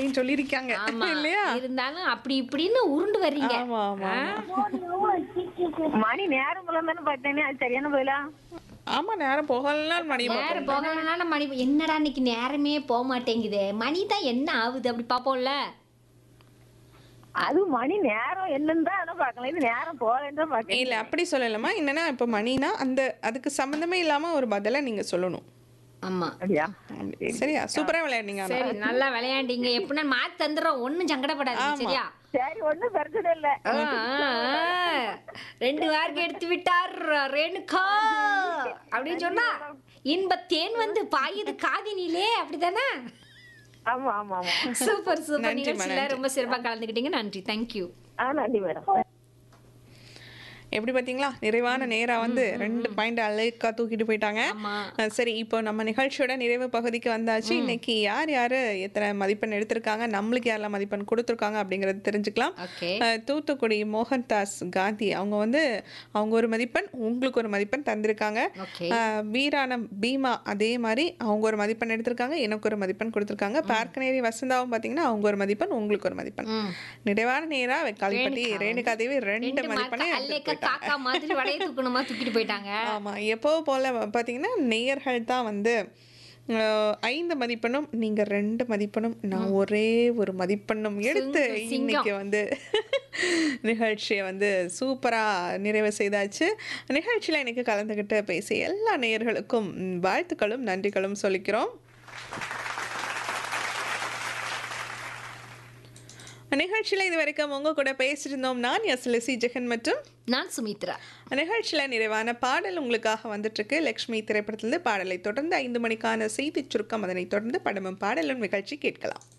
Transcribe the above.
அப்படின்னு சொல்லியிருக்காங்க ஆமா இல்லையா இருந்தாலும் அப்படி இப்படின்னு உருண்டு வர்றீங்க ஆமா ஆமா ஆ? மணி நேரம் தானே பார்த்தேனே அது சரியான பதிலா ஆமா நேரம் போகலாம் மணி நேரம் போகலன்னா மணி என்னடா இன்னைக்கு நேரமே போக மாட்டேங்குது மணி தான் என்ன ஆகுது அப்படி பாப்போம்ல அது மணி நேரம் என்னன்னு தான் ஆனா பார்க்கலாம் இது நேரம் போகலன்னு தான் பார்க்கல இல்ல அப்படி சொல்லலாமா என்னன்னா இப்ப மணினா அந்த அதுக்கு சம்பந்தமே இல்லாம ஒரு பதில நீங்க சொல்லணும் ஆமா அப்படியா சரியா சூப்பரா விளையாடுனீங்க ஆனா. சரி நல்லா விளையாண்டீங்க எப்படின்னா மாத்தி தந்துடுறோம் ஒண்ணும் சங்கடப்படாதீங்க சரியா சரி ஒண்ணும் பிரச்சனை இல்ல ஆ, ஆ, ஆ. ரெண்டு வார்க்கு எடுத்து விட்டார் ரேணுகா அப்படின்னு சொன்னா இன்ப தேன் வந்து பாயுது காதினிலே அப்படிதானே ஆமா ஆமா ஆமா சூப்பர் சூப்பர் நன்றிம்மா, நிகழ்ச்சியில நன்றி. ரொம்ப சிறப்பா கலந்துக்கிட்டீங்க நன்றி தேங்க்யூ ஆ நன்றி மேடம் எப்படி பாத்தீங்களா நிறைவான நேரா வந்து ரெண்டு பாயிண்ட் அழைக்கா தூக்கிட்டு போயிட்டாங்க ஆமா அஹ் சரி இப்போ நம்ம நிகழ்ச்சியோட நிறைவு பகுதிக்கு வந்தாச்சு இன்னைக்கு யார் யாரு எத்தனை மதிப்பெண் எடுத்திருக்காங்க நம்மளுக்கு யாரெல்லாம் மதிப்பெண் கொடுத்துருக்காங்க அப்படிங்கறது தெரிஞ்சுக்கலாம் ஓகே அஹ் தூத்துக்குடி மோகன்தாஸ் காந்தி அவங்க வந்து அவங்க ஒரு மதிப்பெண் உங்களுக்கு ஒரு மதிப்பெண் தந்திருக்காங்க ஓகே அஹ் வீராணம் பீமா அதே மாதிரி அவங்க ஒரு மதிப்பெண் எடுத்திருக்காங்க எனக்கு ஒரு மதிப்பெண் கொடுத்துருக்காங்க பார்க்கநேரி வசந்தாவும் பார்த்தீங்கன்னா அவங்க ஒரு மதிப்பெண் உங்களுக்கு ஒரு மதிப்பெண் ம். நிறைவான நேரா காளிப்பட்டி ரேணுகா தேவி ரெண்டு ரெண்டு மதிப்பெண்ணை மார்க் எடுத்துட்டு அல்லேக்க காக்கா மாதிரி வடைய தூக்கணுமா தூக்கிட்டு போயிட்டாங்க ஆமா எப்போ போல பார்த்தீங்கன்னா நேயர்கள் தான் வந்து அஹ், ஐந்து மதிப்பெண்ணும் நீங்க ரெண்டு மதிப்பெண்ணும் நான் ஒரே ஒரு மதிப்பெண்ணும் எடுத்து சிங்கம். இன்னைக்கு வந்து நிகழ்ச்சியை வந்து சூப்பரா நிறைவு செய்தாச்சு நிகழ்ச்சியில இன்னைக்கு கலந்துக்கிட்டு பேசிய எல்லா நேயர்களுக்கும் ம், வாழ்த்துக்களும் நன்றிகளும் சொல்லிக்கிறோம் நிகழ்ச்சியில் இது வரைக்கும் உங்க கூட பேசியிருந்தோம் நான் எஸ் லெசி ஜெகன் மற்றும் நான் சுமித்ரா நிகழ்ச்சியில் நிறைவான பாடல் உங்களுக்காக வந்துட்டு இருக்கு லக்ஷ்மி திரைப்படத்திலிருந்து பாடலை தொடர்ந்து ஐந்து மணிக்கான செய்திச் சுருக்கம் அதனைத் தொடர்ந்து படமும் பாடலும் நிகழ்ச்சி கேட்கலாம்